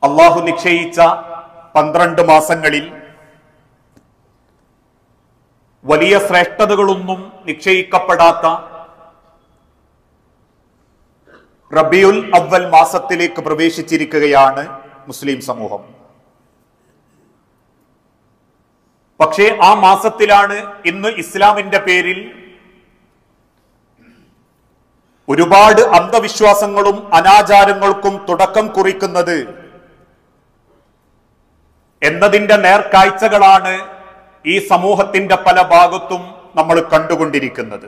അള്ളാഹു നിശ്ചയിച്ച പന്ത്രണ്ട് മാസങ്ങളിൽ വലിയ ശ്രേഷ്ഠതകളൊന്നും നിശ്ചയിക്കപ്പെടാത്ത റബിയുൽ അവൽ മാസത്തിലേക്ക് പ്രവേശിച്ചിരിക്കുകയാണ് മുസ്ലിം സമൂഹം പക്ഷേ ആ മാസത്തിലാണ് ഇന്ന് ഇസ്ലാമിന്റെ പേരിൽ ഒരുപാട് അന്ധവിശ്വാസങ്ങളും അനാചാരങ്ങൾക്കും തുടക്കം കുറിക്കുന്നത് എന്നതിന്റെ നേർക്കാഴ്ചകളാണ് ഈ സമൂഹത്തിന്റെ പല ഭാഗത്തും നമ്മൾ കണ്ടുകൊണ്ടിരിക്കുന്നത്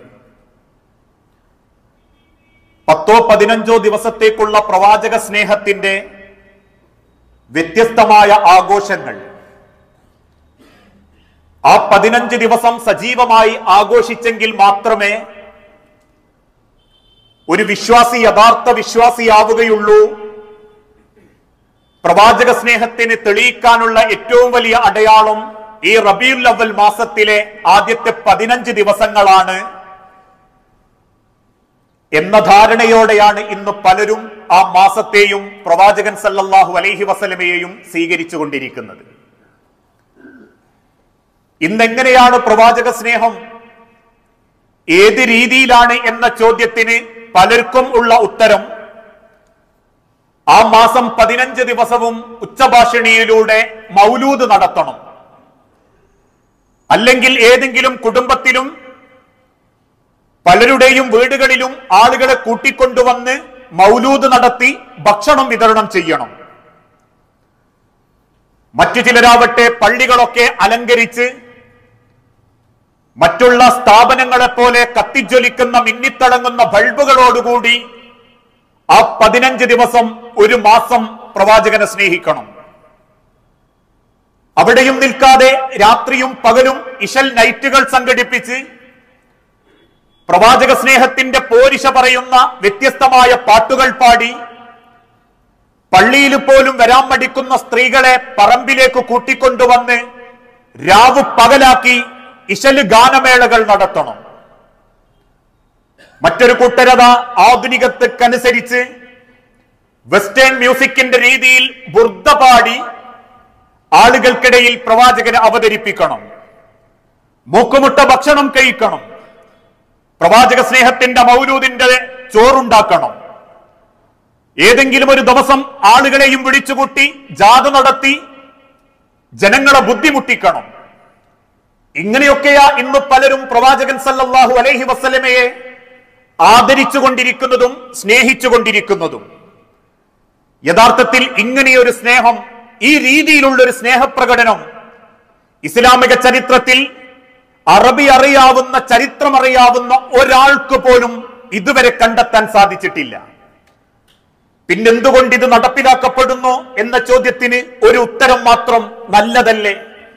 പത്തോ പതിനഞ്ചോ ദിവസത്തേക്കുള്ള പ്രവാചക സ്നേഹത്തിന്റെ വ്യത്യസ്തമായ ആഘോഷങ്ങൾ ആ പതിനഞ്ച് ദിവസം സജീവമായി ആഘോഷിച്ചെങ്കിൽ മാത്രമേ ഒരു വിശ്വാസി യഥാർത്ഥ വിശ്വാസിയാവുകയുള്ളൂ പ്രവാചക സ്നേഹത്തിന് തെളിയിക്കാനുള്ള ഏറ്റവും വലിയ അടയാളം ഈ റബിയുൽ അവൽ മാസത്തിലെ ആദ്യത്തെ പതിനഞ്ച് ദിവസങ്ങളാണ് എന്ന ധാരണയോടെയാണ് ഇന്ന് പലരും ആ മാസത്തെയും പ്രവാചകൻ സല്ലല്ലാഹു അലൈഹി വസലമയെയും സ്വീകരിച്ചു കൊണ്ടിരിക്കുന്നത് ഇന്നെങ്ങനെയാണ് പ്രവാചക സ്നേഹം ഏത് രീതിയിലാണ് എന്ന ചോദ്യത്തിന് പലർക്കും ഉള്ള ഉത്തരം ആ മാസം പതിനഞ്ച് ദിവസവും ഉച്ചഭാഷിണിയിലൂടെ മൗലൂദ് നടത്തണം അല്ലെങ്കിൽ ഏതെങ്കിലും കുടുംബത്തിലും പലരുടെയും വീടുകളിലും ആളുകളെ കൂട്ടിക്കൊണ്ടുവന്ന് മൗലൂദ് നടത്തി ഭക്ഷണം വിതരണം ചെയ്യണം മറ്റു ചിലരാവട്ടെ പള്ളികളൊക്കെ അലങ്കരിച്ച് മറ്റുള്ള സ്ഥാപനങ്ങളെ പോലെ കത്തിജ്വലിക്കുന്ന മിന്നിത്തിളങ്ങുന്ന ബൾബുകളോടുകൂടി ആ പതിനഞ്ച് ദിവസം ഒരു മാസം പ്രവാചകനെ സ്നേഹിക്കണം അവിടെയും നിൽക്കാതെ രാത്രിയും പകലും ഇശൽ നൈറ്റുകൾ സംഘടിപ്പിച്ച് പ്രവാചക സ്നേഹത്തിന്റെ പോരിശ പറയുന്ന വ്യത്യസ്തമായ പാട്ടുകൾ പാടി പള്ളിയിൽ പോലും വരാൻ മടിക്കുന്ന സ്ത്രീകളെ പറമ്പിലേക്ക് കൂട്ടിക്കൊണ്ടുവന്ന് രാവ് പകലാക്കി ഇശല് ഗാനമേളകൾ നടത്തണം മറ്റൊരു കൂട്ടരത ആധുനികതക്കനുസരിച്ച് വെസ്റ്റേൺ മ്യൂസിക്കിന്റെ രീതിയിൽ ബുർദ പാടി ആളുകൾക്കിടയിൽ പ്രവാചകനെ അവതരിപ്പിക്കണം മൂക്കുമുട്ട ഭക്ഷണം കഴിക്കണം പ്രവാചക സ്നേഹത്തിന്റെ മൗലൂദിന്റെ ചോറുണ്ടാക്കണം ഏതെങ്കിലും ഒരു ദിവസം ആളുകളെയും വിളിച്ചുകൂട്ടി ജാഥ നടത്തി ജനങ്ങളെ ബുദ്ധിമുട്ടിക്കണം ഇങ്ങനെയൊക്കെയാ ഇന്ന് പലരും പ്രവാചകൻ സല്ലല്ലാഹു അലൈഹി വസല്ലമയെ ആദരിച്ചുകൊണ്ടിരിക്കുന്നതും സ്നേഹിച്ചുകൊണ്ടിരിക്കുന്നതും യഥാർത്ഥത്തിൽ ഇങ്ങനെയൊരു സ്നേഹം ഈ രീതിയിലുള്ള ഒരു സ്നേഹപ്രകടനം ഇസ്ലാമിക ചരിത്രത്തിൽ അറബി അറിയാവുന്ന ചരിത്രം അറിയാവുന്ന ഒരാൾക്ക് പോലും ഇതുവരെ കണ്ടെത്താൻ സാധിച്ചിട്ടില്ല പിന്നെന്തുകൊണ്ട് ഇത് നടപ്പിലാക്കപ്പെടുന്നു എന്ന ചോദ്യത്തിന് ഒരു ഉത്തരം മാത്രം നല്ലതല്ലേ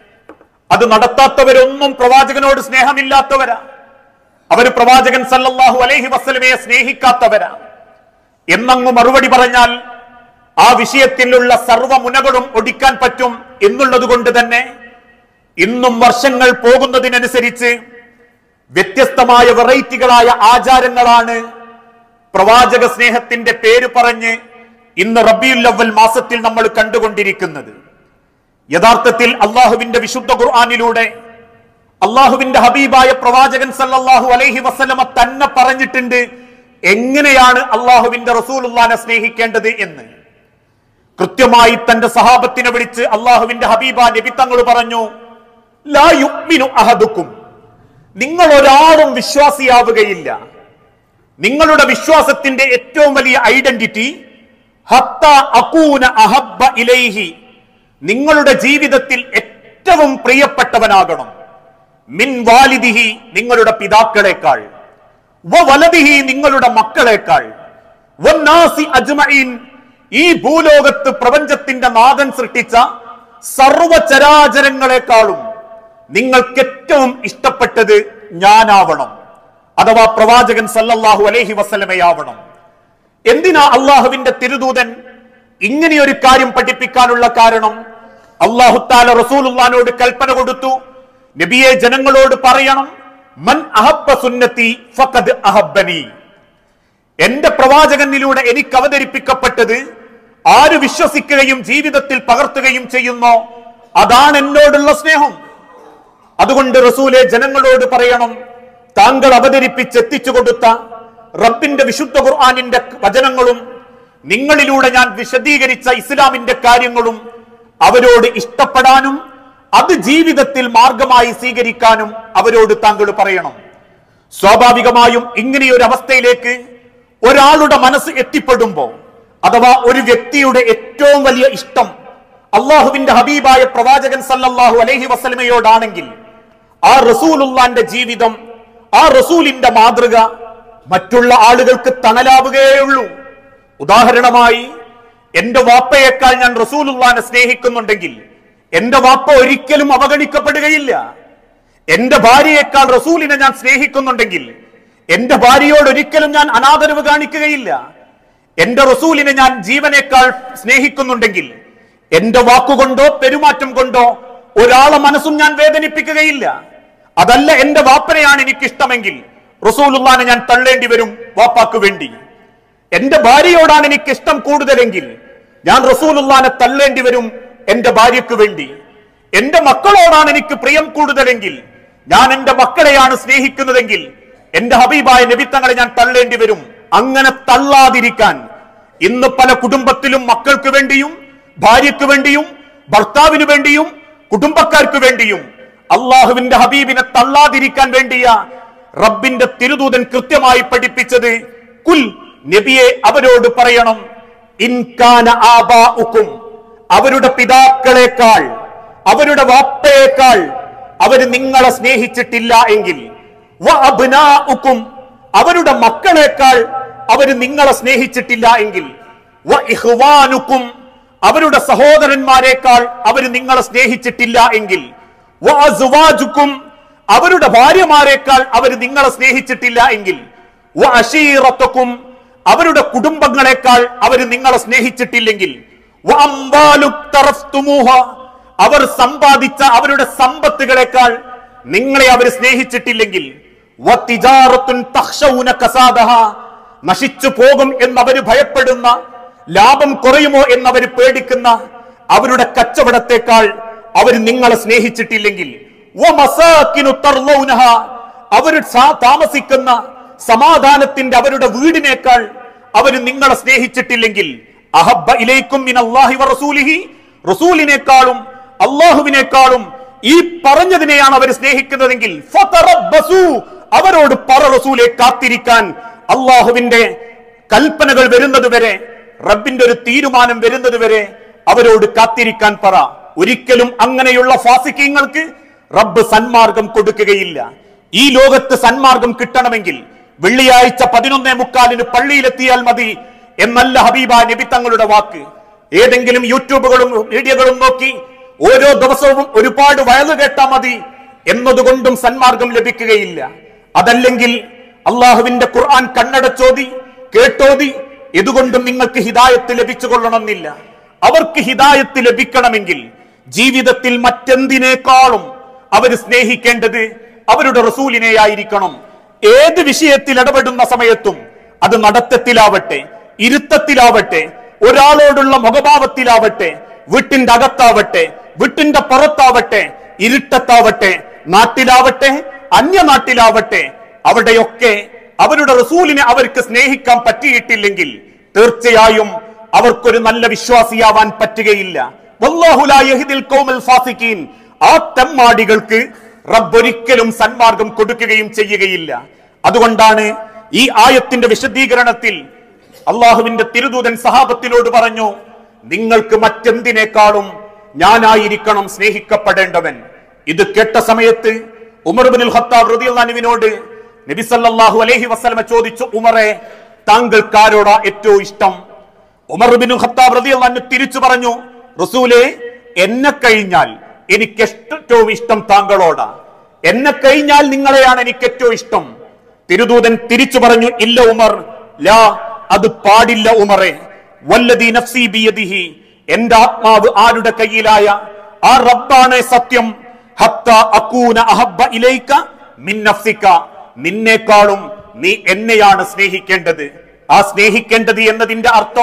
അത് നടത്താത്തവരൊന്നും പ്രവാചകനോട് സ്നേഹമില്ലാത്തവരാ അവര് പ്രവാചകൻ സല്ലല്ലാഹു അലൈഹി വസ്ലമയെ സ്നേഹിക്കാത്തവരാ എന്നങ്ങ് മറുപടി പറഞ്ഞാൽ ആ വിഷയത്തിലുള്ള സർവ്വ മുനകളും ഒടിക്കാൻ പറ്റും എന്നുള്ളത് കൊണ്ട് തന്നെ ഇന്നും വർഷങ്ങൾ പോകുന്നതിനനുസരിച്ച് വ്യത്യസ്തമായ വെറൈറ്റികളായ ആചാരങ്ങളാണ് പ്രവാചക സ്നേഹത്തിന്റെ പേര് പറഞ്ഞ് ഇന്ന് റബിയുൽ അവൽ മാസത്തിൽ നമ്മൾ കണ്ടുകൊണ്ടിരിക്കുന്നത് യഥാർത്ഥത്തിൽ അള്ളാഹുവിന്റെ വിശുദ്ധ ഖുർആാനിലൂടെ അള്ളാഹുവിന്റെ ഹബീബായ പ്രവാചകൻ സല്ലല്ലാഹു അലൈഹി വസല്ലമ തന്നെ പറഞ്ഞിട്ടുണ്ട് എങ്ങനെയാണ് അള്ളാഹുവിന്റെ റസൂലുള്ളാനെ സ്നേഹിക്കേണ്ടത് എന്ന് കൃത്യമായി തന്റെ സഹാബത്തിനെ വിളിച്ച് അള്ളാഹുവിന്റെ ഹബീബ നബി തങ്ങൾ പറഞ്ഞു ലാ യുഗ്മിനു അഹദുക്കും നിങ്ങൾ ഒരാളും വിശ്വാസിയാവുകയില്ല നിങ്ങളുടെ വിശ്വാസത്തിന്റെ ഏറ്റവും വലിയ ഐഡന്റിറ്റി ഹത്ത അകൂന അഹബ്ബ ഇലൈഹി നിങ്ങളുടെ ജീവിതത്തിൽ ഏറ്റവും പ്രിയപ്പെട്ടവനാകണം മിൻ വാലിദിഹി നിങ്ങളുടെ പിതാക്കളെക്കാൾ വ വലദിഹി നിങ്ങളുടെ മക്കളെക്കാൾ വന്നാസി അജ്മഈൻ ഈ ഭൂലോകത്ത് പ്രപഞ്ചത്തിന്റെ നാഥൻ സൃഷ്ടിച്ച സർവചരാചരങ്ങളെക്കാളും നിങ്ങൾക്ക് ഏറ്റവും ഇഷ്ടപ്പെട്ടത് ഞാനാവണം അഥവാ പ്രവാചകൻ സല്ലല്ലാഹു അലൈഹി വസല്ലമയാവണം എന്തിനാ അള്ളാഹുവിന്റെ തിരുദൂതൻ ഇങ്ങനെയൊരു കാര്യം പഠിപ്പിക്കാനുള്ള കാരണം അള്ളാഹുത്താല റസൂലുള്ളാനോട് കൽപ്പന കൊടുത്തു നബിയെ ജനങ്ങളോട് പറയണം മൻ അഹബ്ബ സുന്നത്തി ഫഖദ് അഹബ്ബനി എന്റെ പ്രവാചകനിലൂടെ എനിക്ക് അവതരിപ്പിക്കപ്പെട്ടത് ആര് വിശ്വസിക്കുകയും ജീവിതത്തിൽ പകർത്തുകയും ചെയ്യുന്നോ അതാണ് എന്നോടുള്ള സ്നേഹം അതുകൊണ്ട് റസൂലെ ജനങ്ങളോട് പറയണം താങ്കൾ അവതരിപ്പിച്ചെത്തിച്ചു കൊടുത്ത റബ്ബിന്റെ വിശുദ്ധ ഖുർആാനിന്റെ വചനങ്ങളും നിങ്ങളിലൂടെ ഞാൻ വിശദീകരിച്ച ഇസ്ലാമിന്റെ കാര്യങ്ങളും അവരോട് ഇഷ്ടപ്പെടാനും അത് ജീവിതത്തിൽ മാർഗമായി സ്വീകരിക്കാനും അവരോട് താങ്കൾ പറയണം സ്വാഭാവികമായും ഇങ്ങനെയൊരു അവസ്ഥയിലേക്ക് ഒരാളുടെ മനസ്സ് എത്തിപ്പെടുമ്പോ അഥവാ ഒരു വ്യക്തിയുടെ ഏറ്റവും വലിയ ഇഷ്ടം അള്ളാഹുവിന്റെ ഹബീബായ പ്രവാചകൻ സല്ലല്ലാഹു അലൈഹി വസല്ലമയോടാണെങ്കിൽ ആ റസൂലുള്ളാന്റെ ജീവിതം ആ റസൂലിന്റെ മാതൃക മറ്റുള്ള ആളുകൾക്ക് തണലാവുകയുള്ളൂ ഉദാഹരണമായി എന്റെ വാപ്പയേക്കാൾ ഞാൻ റസൂലുള്ളാനെ സ്നേഹിക്കുന്നുണ്ടെങ്കിൽ എന്റെ വാപ്പ ഒരിക്കലും അവഗണിക്കപ്പെടുകയില്ല എന്റെ ഭാര്യയേക്കാൾ റസൂലിനെ ഞാൻ സ്നേഹിക്കുന്നുണ്ടെങ്കിൽ എന്റെ ഭാര്യയോട് ഒരിക്കലും ഞാൻ അനാദരവ് കാണിക്കുകയില്ല എന്റെ റസൂലിനെ ഞാൻ ജീവനേക്കാൾ സ്നേഹിക്കുന്നുണ്ടെങ്കിൽ എന്റെ വാക്കുകൊണ്ടോ പെരുമാറ്റം കൊണ്ടോ ഒരാളെ മനസ്സും ഞാൻ വേദനിപ്പിക്കുകയില്ല അതല്ല എന്റെ വാപ്പനെയാണ് എനിക്കിഷ്ടമെങ്കിൽ റസൂലുള്ളാനെ ഞാൻ തള്ളേണ്ടി വരും വാപ്പാക്ക് വേണ്ടി എന്റെ ഭാര്യയോടാണ് എനിക്ക് ഇഷ്ടം കൂടുതലെങ്കിൽ ഞാൻ റസൂലുള്ളാനെ തള്ളേണ്ടി വരും എന്റെ ഭാര്യയ്ക്ക് വേണ്ടി എന്റെ മക്കളോടാണ് എനിക്ക് പ്രിയം കൂടുതലെങ്കിൽ ഞാൻ എന്റെ മക്കളെയാണ് സ്നേഹിക്കുന്നതെങ്കിൽ എന്റെ ഹബീബായ നബിത്തങ്ങളെ ഞാൻ തള്ളേണ്ടി വരും അങ്ങനെ തള്ളാതിരിക്കാൻ ഇന്ന് പല കുടുംബത്തിലും മക്കൾക്ക് വേണ്ടിയും ഭാര്യയ്ക്ക് വേണ്ടിയും ഭർത്താവിന് വേണ്ടിയും കുടുംബക്കാർക്ക് വേണ്ടിയും അള്ളാഹുവിന്റെ ഹബീബിനെ തള്ളാതിരിക്കാൻ വേണ്ടിയ റബ്ബിന്റെ തിരുദൂതൻ കൃത്യമായി പഠിപ്പിച്ചത് കുൽ നബിയെ അവരോട് പറയണം ഇൻകാന ആബാഉക്കും അവരുടെ പിതാക്കളെക്കാൾ അവരുടെ വാപ്പയേക്കാൾ അവര് നിങ്ങളെ സ്നേഹിച്ചിട്ടില്ല എങ്കിൽ വ അബ്നാഉക്കും അവരുടെ മക്കളെക്കാൾ അവര് നിങ്ങളെ സ്നേഹിച്ചിട്ടില്ല എങ്കിൽ വ ഇഖ്വാനുക്കും അവരുടെ സഹോദരന്മാരെക്കാൾ അവര് നിങ്ങളെ സ്നേഹിച്ചിട്ടില്ല എങ്കിൽ വ അസ്വാജുക്കും അവരുടെ ഭാര്യമാരെക്കാൾ അവര് നിങ്ങളെ സ്നേഹിച്ചിട്ടില്ല എങ്കിൽ വ അശീറത്തുക്കും അവരുടെ കുടുംബങ്ങളെക്കാൾ അവര് നിങ്ങളെ സ്നേഹിച്ചിട്ടില്ലെങ്കിൽ വ അംവാലു തറഫ്തുമൂഹ അവർ സമ്പാദിച്ച അവരുടെ സമ്പത്തുകളെക്കാൾ നിങ്ങളെ അവർ സ്നേഹിച്ചിട്ടില്ലെങ്കിൽ വ തിജാറത്തുൻ തഖ്ശൗന കസാദഹ നശിച്ചു പോകും എന്നവര് ഭയപ്പെടുന്ന ലാഭം കുറയുമോ എന്നവര് പേടിക്കുന്ന അവരുടെ കച്ചവടത്തെക്കാൾ അവർ നിങ്ങളെ സ്നേഹിച്ചിട്ടില്ലെങ്കിൽ വ മസാകിനു തർലൗനഹ അവർ സാ- താമസിക്കുന്ന സമാധാനത്തിന്റെ അവരുടെ വീടിനേക്കാൾ അവർ നിങ്ങളെ സ്നേഹിച്ചിട്ടില്ലെങ്കിൽ അഹബ്ബ ഇലൈക്കും മിൻ അല്ലാഹി വ റസൂലിഹി റസൂലിനേക്കാളും അള്ളാഹുവിനേക്കാളും ഈ പറഞ്ഞതിനെയാണ് അവർ സ്നേഹിക്കുന്നതെങ്കിൽ ഫതറബ്ബസു അവരോട് പറ റസൂലെ കാത്തിരിക്കാൻ അള്ളാഹുവിന്റെ കൽപ്പനകൾ വരുന്നത് വരെ റബ്ബിന്റെ ഒരു തീരുമാനം വരുന്നത് വരെ അവരോട് കാത്തിരിക്കാൻ പറ ഒരിക്കലും അങ്ങനെയുള്ള ഫാസിക്കങ്ങൾക്ക് റബ്ബ് സന്മാർഗം കൊടുക്കുകയില്ല ഈ ലോകത്ത് സന്മാർഗം കിട്ടണമെങ്കിൽ വെള്ളിയാഴ്ച പതിനൊന്നേ മുക്കാലിന് പള്ളിയിലെത്തിയാൽ മതി എന്നല്ല ഹബീബ നബി തങ്ങളുടെ വാക്ക് ഏതെങ്കിലും യൂട്യൂബുകളും മീഡിയകളും നോക്കി ഓരോ ദിവസവും ഒരുപാട് വയലു കേട്ടാ മതി എന്നതുകൊണ്ടും സന്മാർഗം ലഭിക്കുകയില്ല അതല്ലെങ്കിൽ അള്ളാഹുവിന്റെ ഖുർആൻ കണ്ണടച്ചോതി കേട്ടോതി ഇതുകൊണ്ടും നിങ്ങൾക്ക് ഹിദായത്ത് ലഭിച്ചു കൊള്ളണമെന്നില്ല അവർക്ക് ഹിദായത്ത് ലഭിക്കണമെങ്കിൽ ജീവിതത്തിൽ മറ്റെന്തിനേക്കാളും അവർ സ്നേഹിക്കേണ്ടത് അവരുടെ റസൂലിനെയായിരിക്കണം ഏത് വിഷയത്തിൽ ഇടപെടുന്ന സമയത്തും അത് നടത്തത്തിലാവട്ടെ ഇരുത്തത്തിലാവട്ടെ ഒരാളോടുള്ള മുഖഭാവത്തിലാവട്ടെ വീട്ടിന്റെ അകത്താവട്ടെ വീട്ടിന്റെ പുറത്താവട്ടെ ഇരുട്ടത്താവട്ടെ നാട്ടിലാവട്ടെ അന്യനാട്ടിലാവട്ടെ അവിടെയൊക്കെ അവരുടെ റസൂലിനെ അവർക്ക് സ്നേഹിക്കാൻ പറ്റിയിട്ടില്ലെങ്കിൽ തീർച്ചയായും അവർക്കൊരു നല്ല വിശ്വാസിയാവാൻ പറ്റുകയില്ല വല്ലാഹു ലാ യഹ്ദിൽ ഖൗമൽ ഫാസിഖീൻ ആ തെമ്മാടികൾക്ക് റബ്ബ് ഒരിക്കലും സന്മാർഗം കൊടുക്കുകയും ചെയ്യുകയില്ല അതുകൊണ്ടാണ് ഈ ആയത്തിന്റെ വിശദീകരണത്തിൽ അള്ളാഹുവിന്റെ തിരുദൂതൻ സഹാബത്തിനോട് പറഞ്ഞു നിങ്ങൾക്ക് മറ്റെന്തിനേക്കാളും ഞാനായിരിക്കണം സ്നേഹിക്കപ്പെടേണ്ടവൻ ഇത് കേട്ട സമയത്ത് ഉമർബിനുൽ ഖത്താബ് റളിയല്ലാഹുവിനോട് നബി സല്ലല്ലാഹു അലൈഹി വസല്ലമ ചോദിച്ചു ഉമറെ താങ്കൾക്കാരോടാ ഏറ്റവും ഇഷ്ടം ഉമർ ബിൻ ഖത്താബ് റളിയല്ലാഹു തിരിച്ചു പറഞ്ഞു റസൂലെ എന്നെ കഴിഞ്ഞാൽ എനിക്ക് ഏറ്റവും ഇഷ്ടം താങ്കളോടാ എന്നെ കഴിഞ്ഞാൽ നിങ്ങളെയാണ് എനിക്ക് ഏറ്റവും ഇഷ്ടം തിരുദൂതൻ തിരിച്ചു പറഞ്ഞു ഇല്ല ഉമർ ലാ അത് പാടില്ല ഉമറെ വല്ലദീ നഫ്സി ബിയദിഹി എന്റെ ആത്മാവ് ആരുടെ കയ്യിലായ ആ റബ്ബാണ് സത്യം ഹത്ത അക്കൂന അഹബ്ബ ഇലൈക മിൻ നഫ്സിക നിന്നേക്കാളും നീ എന്നെയാണ് സ്നേഹിക്കേണ്ടത് ആ സ്നേഹിക്കേണ്ടത് എന്നതിന്റെ അർത്ഥം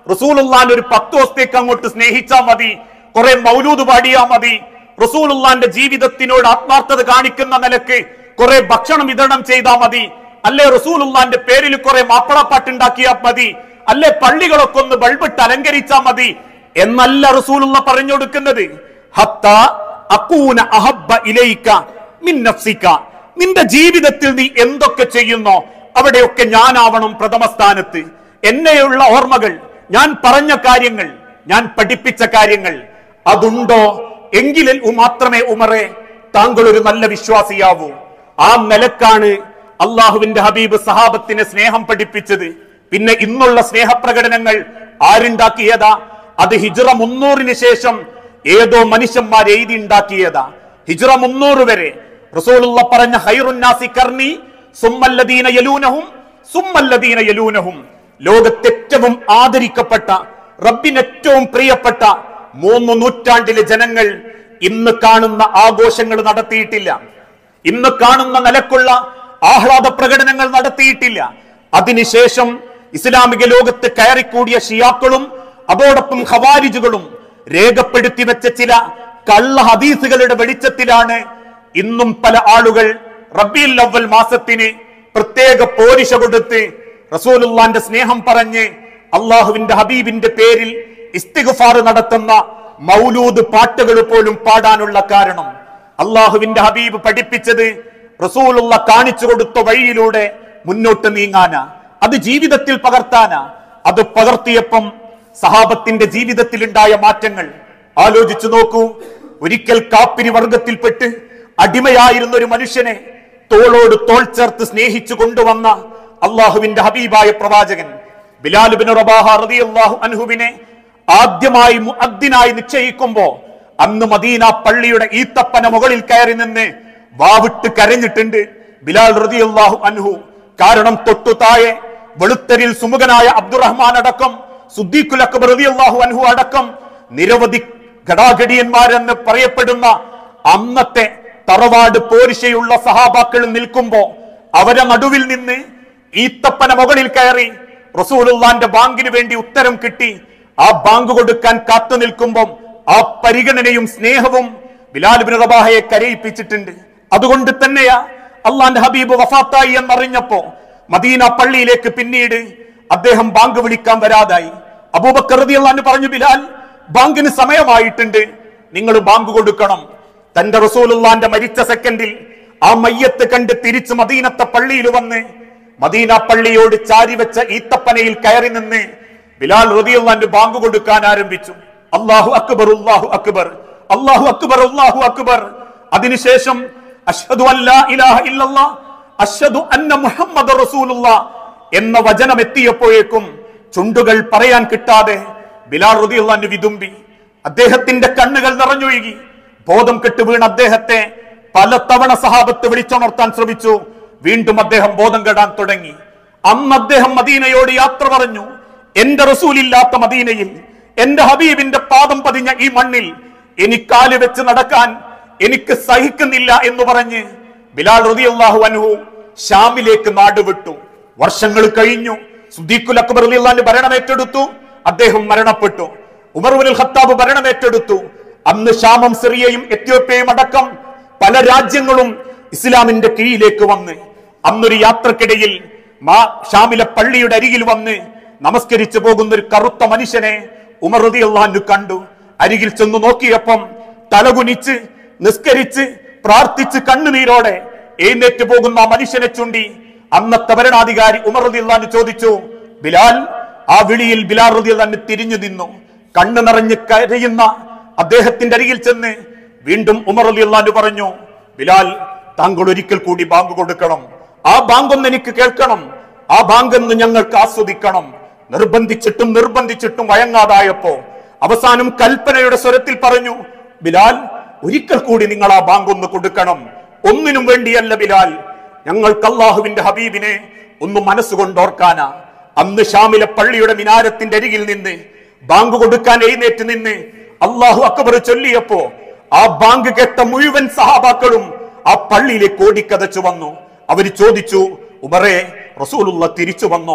റസൂലുള്ളാന്റെ ഒരു പത്ത് ദിവസത്തേക്ക് അങ്ങോട്ട് സ്നേഹിച്ചാ മതി കുറെ മൗലൂദ് പാടിയാ മതി റസൂലുള്ളാന്റെ ജീവിതത്തിനോട് ആത്മാർത്ഥത കാണിക്കുന്ന നിലക്ക് കുറെ ഭക്ഷണം വിതരണം ചെയ്താൽ മതി അല്ലെ റസൂലുള്ളാന്റെ പേരിൽ കുറെ മാപ്പിളപ്പാട്ടുണ്ടാക്കിയാൽ മതി അല്ലെ പള്ളികളൊക്കെ ഒന്ന് ബൾബിട്ട് അലങ്കരിച്ചാ മതി എന്നല്ല റസൂലുള്ള പറഞ്ഞു കൊടുക്കുന്നത് ഹത്ത അക്കൂന അഹബ്ബ ഇലൈക മിൻ നഫ്സിക നിന്റെ ജീവിതത്തിൽ നീ എന്തൊക്കെ ചെയ്യുന്നോ അവിടെയൊക്കെ ഞാനാവണം പ്രഥമ സ്ഥാനത്ത് എന്നെയുള്ള ഓർമ്മകൾ ഞാൻ പറഞ്ഞ കാര്യങ്ങൾ ഞാൻ പഠിപ്പിച്ച കാര്യങ്ങൾ അതുണ്ടോ എങ്കിൽ മാത്രമേ ഉമറെ താങ്കൾ ഒരു നല്ല വിശ്വാസിയാവൂ ആ നിലക്കാണ് അള്ളാഹുവിന്റെ ഹബീബ് സഹാബത്തിന് സ്നേഹം പഠിപ്പിച്ചത് പിന്നെ ഇന്നുള്ള സ്നേഹപ്രകടനങ്ങൾ ആരുണ്ടാക്കിയതാ അത് ഹിജ്റ മുന്നൂറിന് ശേഷം ഏതോ മനുഷ്യന്മാർ എഴുതി ഉണ്ടാക്കിയതാ ഹിജ്റ മുന്നൂറ് വരെ റസൂലുള്ള പറഞ്ഞ ഹൈറുന്നാസി കർണി സുമ്മല്ലദീന യലൂനഹും സുമ്മല്ലദീന യലൂനഹും ലോകത്തേറ്റവും ആദരിക്കപ്പെട്ട റബ്ബിന് ഏറ്റവും പ്രിയപ്പെട്ട മൂന്ന് നൂറ്റാണ്ടിലെ ജനങ്ങൾ ഇന്ന് കാണുന്ന ആഘോഷങ്ങൾ നടത്തിയിട്ടില്ല ഇന്ന് കാണുന്ന നിലക്കുള്ള ആഹ്ലാദ പ്രകടനങ്ങൾ നടത്തിയിട്ടില്ല അതിനുശേഷം ഇസ്ലാമിക ലോകത്ത് കയറിക്കൂടിയ ഷിയാക്കളും അതോടൊപ്പം ഖവാരിജുകളും രേഖപ്പെടുത്തി വെച്ച ചില കള്ള ഹദീസുകളുടെ വെളിച്ചത്തിലാണ് ഇന്നും പല ആളുകൾ റബീൽ അവൽ മാസത്തിന് പ്രത്യേക പോരിശ കൊടുത്ത് റസൂലുള്ളാന്റെ സ്നേഹം പറഞ്ഞ് അള്ളാഹുവിന്റെ ഹബീബിന്റെ പേരിൽ ഇസ്തിഗ്ഫാർ നടത്തുന്ന മൗലൂദ് പാട്ടുകൾ പോലും പാടാനുള്ള കാരണം അള്ളാഹുവിന്റെ ഹബീബ് പഠിപ്പിച്ചത് റസൂലുള്ള കാണിച്ചു കൊടുത്ത വഴിയിലൂടെ മുന്നോട്ട് നീങ്ങാനാ അത് ജീവിതത്തിൽ പകർത്താനാ അത് പകർത്തിയപ്പം സഹാബത്തിന്റെ ജീവിതത്തിൽ ഉണ്ടായ മാറ്റങ്ങൾ ആലോചിച്ചു നോക്കൂ ഒരിക്കൽ കാപ്പിരി വർഗത്തിൽപ്പെട്ട് അടിമയായിരുന്ന ഒരു മനുഷ്യനെ തോളോട് തോൾ ചേർത്ത് സ്നേഹിച്ചു കൊണ്ടുവന്ന അള്ളാഹുവിന്റെ ഹബീബായ പ്രവാചകൻ ബിലാലുബിൻ റബാഹ റളിയല്ലാഹു അൻഹുവിനെ ആദ്യമായി മുഅദ്ദിനായി നിശ്ചയിക്കുമ്പോ അന്ന് മദീന പള്ളിയുടെ ഈത്തപ്പന മുകളിൽ കയറി നിന്ന് വാവിട്ട് കരഞ്ഞിട്ടുണ്ട് ബിലാൽ റളിയല്ലാഹു അൻഹു കാരണം തൊട്ടു താഴെ വെളുത്തരിൽ സുമുഖനായ അബ്ദുറഹ്മാൻ അടക്കം സുദ്ദീഖുൽ അക്ബർ റളിയല്ലാഹു അൻഹു അടക്കം നിരവധി ഘടാഘടിയന്മാരെന്ന് പറയപ്പെടുന്ന അന്നത്തെ തറവാട് പോരിശയുള്ള സഹാബാക്കൾ നിൽക്കുമ്പോ അവരെ നടുവിൽ നിന്ന് ഈത്തപ്പന മുകളിൽ കയറി റസൂലുള്ളാന്റെ ബാങ്കിന് വേണ്ടി ഉത്തരം കിട്ടി ആ ബാങ്ക് കൊടുക്കാൻ കാത്തു നിൽക്കുമ്പം ആ പരിഗണനയും സ്നേഹവും ബിലാലുബിൻ റബാഹയെ കരയിപ്പിച്ചിട്ടുണ്ട് അതുകൊണ്ട് തന്നെയാ അള്ളാന്റെ ഹബീബ് വഫാത്തായി എന്നറിഞ്ഞപ്പോ മദീന പള്ളിയിലേക്ക് പിന്നീട് അദ്ദേഹം ബാങ്ക് വിളിക്കാൻ വരാതായി അബൂബക്കർ റളിയല്ലാഹു പറഞ്ഞു ബിലാൽ ബാങ്കിന് സമയമായിട്ടുണ്ട് നിങ്ങൾ ബാങ്ക് കൊടുക്കണം തന്റെ റസൂലുള്ളാന്റെ മരിച്ച സെക്കൻഡിൽ ആ മയ്യത്ത് കണ്ട് തിരിച്ച് മദീനത്തെ പള്ളിയിൽ വന്ന് മദീന പള്ളിയോട് ചാരി വെച്ച ഈത്തപ്പനയിൽ കയറി നിന്ന് ബിലാൽ റതിയുള്ളാന്റെ ബാങ്ക് കൊടുക്കാൻ ആരംഭിച്ചു അള്ളാഹു അക്ബർ അള്ളാഹു അക്ബർ അള്ളാഹു അക്ബർ അള്ളാഹു അക്ബർ അതിനുശേഷം അഷ്ഹദു അല്ലാ ഇലാഹ ഇല്ലല്ലാ അഷ്ഹദു അന്ന മുഹമ്മദ് റസൂലുള്ള എന്ന വചനം എത്തിയപ്പോഴേക്കും ചുണ്ടുകൾ പറയാൻ കിട്ടാതെ ബിലാൽ റതിയുള്ളാന്റെ വിതുമ്പി അദ്ദേഹത്തിന്റെ കണ്ണുകൾ നിറഞ്ഞൊഴുകി ബോധം കെട്ട് വീണ അദ്ദേഹത്തെ പലതവണ സഹാബത്ത് വിളിച്ചുണർത്താൻ ശ്രമിച്ചു വീണ്ടും അദ്ദേഹം ബോധം കെടാൻ തുടങ്ങി അന്ന് അദ്ദേഹം മദീനയോട് യാത്ര പറഞ്ഞു എന്റെ റസൂലില്ലാത്ത മദീനയിൽ എന്റെ ഹബീബിന്റെ പാദം പതിഞ്ഞ ഈ മണ്ണിൽ എനിക്കാല് വെച്ച് നടക്കാൻ എനിക്ക് സഹിക്കുന്നില്ല എന്ന് പറഞ്ഞ് ബിലാൽ റളിയല്ലാഹു അൻഹു ഷാമിലേക്ക് നാടുവിട്ടു വർഷങ്ങൾ കഴിഞ്ഞു സുദ്ദീഖുൽ അക്ബർ റളിയല്ലാഹു ഭരണം ഏറ്റെടുത്തു അദ്ദേഹം മരണപ്പെട്ടു ഉമർഉൽ ഖത്താബ് ഭരണം ഏറ്റെടുത്തു അന്ന് ഷാമും സിറിയയും എത്യോപ്യയും അടക്കം പല രാജ്യങ്ങളും ഇസ്ലാമിന്റെ കീഴിലേക്ക് വന്ന് അന്നൊരു യാത്രക്കിടയിൽ മാ ഷാമിലെ പള്ളിയുടെ അരികിൽ വന്ന് നമസ്കരിച്ചു പോകുന്ന ഒരു കറുത്ത മനുഷ്യനെ ഉമർ റളിയല്ലാഹു കണ്ടു അരികിൽ ചെന്ന് നോക്കിയപ്പം തലകുനിച്ച് നിസ്കരിച്ച് പ്രാർത്ഥിച്ച് കണ്ണുനീരോടെ എഴുന്നേറ്റ് പോകുന്ന ആ മനുഷ്യനെ ചൂണ്ടി അന്നത്തെ ഭരണാധികാരി ഉമർ റളിയല്ലാഹു ചോദിച്ചു ബിലാൽ ആ വിളിയിൽ ബിലാൽ റളിയല്ലാഹു തിരിഞ്ഞു നിന്നു കണ്ണു നിറഞ്ഞ് കരയുന്ന അദ്ദേഹത്തിന്റെ അരികിൽ ചെന്ന് വീണ്ടും ഉമർ റളിയല്ലാഹു പറഞ്ഞു ബിലാൽ താങ്കൾ ഒരിക്കൽ കൂടി ബാങ്ക് കൊടുക്കണം ആ ബാങ്ക് ഒന്ന് എനിക്ക് കേൾക്കണം ആ ബാങ്ക് ഒന്ന് ഞങ്ങൾക്ക് ആസ്വദിക്കണം നിർബന്ധിച്ചിട്ടും നിർബന്ധിച്ചിട്ടും വഴങ്ങാതായപ്പോ അവസാനം കൽപ്പനയുടെ സ്വരത്തിൽ പറഞ്ഞു ബിലാൽ ഒരിക്കൽ കൂടി നിങ്ങൾ ആ ബാങ്ക് ഒന്ന് കൊടുക്കണം ഒന്നിനും വേണ്ടിയല്ല ബിലാൽ ഞങ്ങൾക്ക് അള്ളാഹുവിന്റെ ഹബീബിനെ ഒന്ന് മനസ്സുകൊണ്ട് ഓർക്കാനാ അന്ന് ഷാമിലെ പള്ളിയുടെ മിനാരത്തിന്റെ അരികിൽ നിന്ന് ബാങ്ക് കൊടുക്കാൻ എഴുന്നേറ്റ് നിന്ന് അള്ളാഹു അക്ബർ ചൊല്ലിയപ്പോ ആ ബാങ്ക് കേട്ട മുഴുവൻ സഹാബാക്കളും ആ പള്ളിയിലേക്ക് ഓടിക്കതച്ചു വന്നു അവര് ചോദിച്ചു ഉമറേ റസൂലുള്ള തിരിച്ചു വന്നോ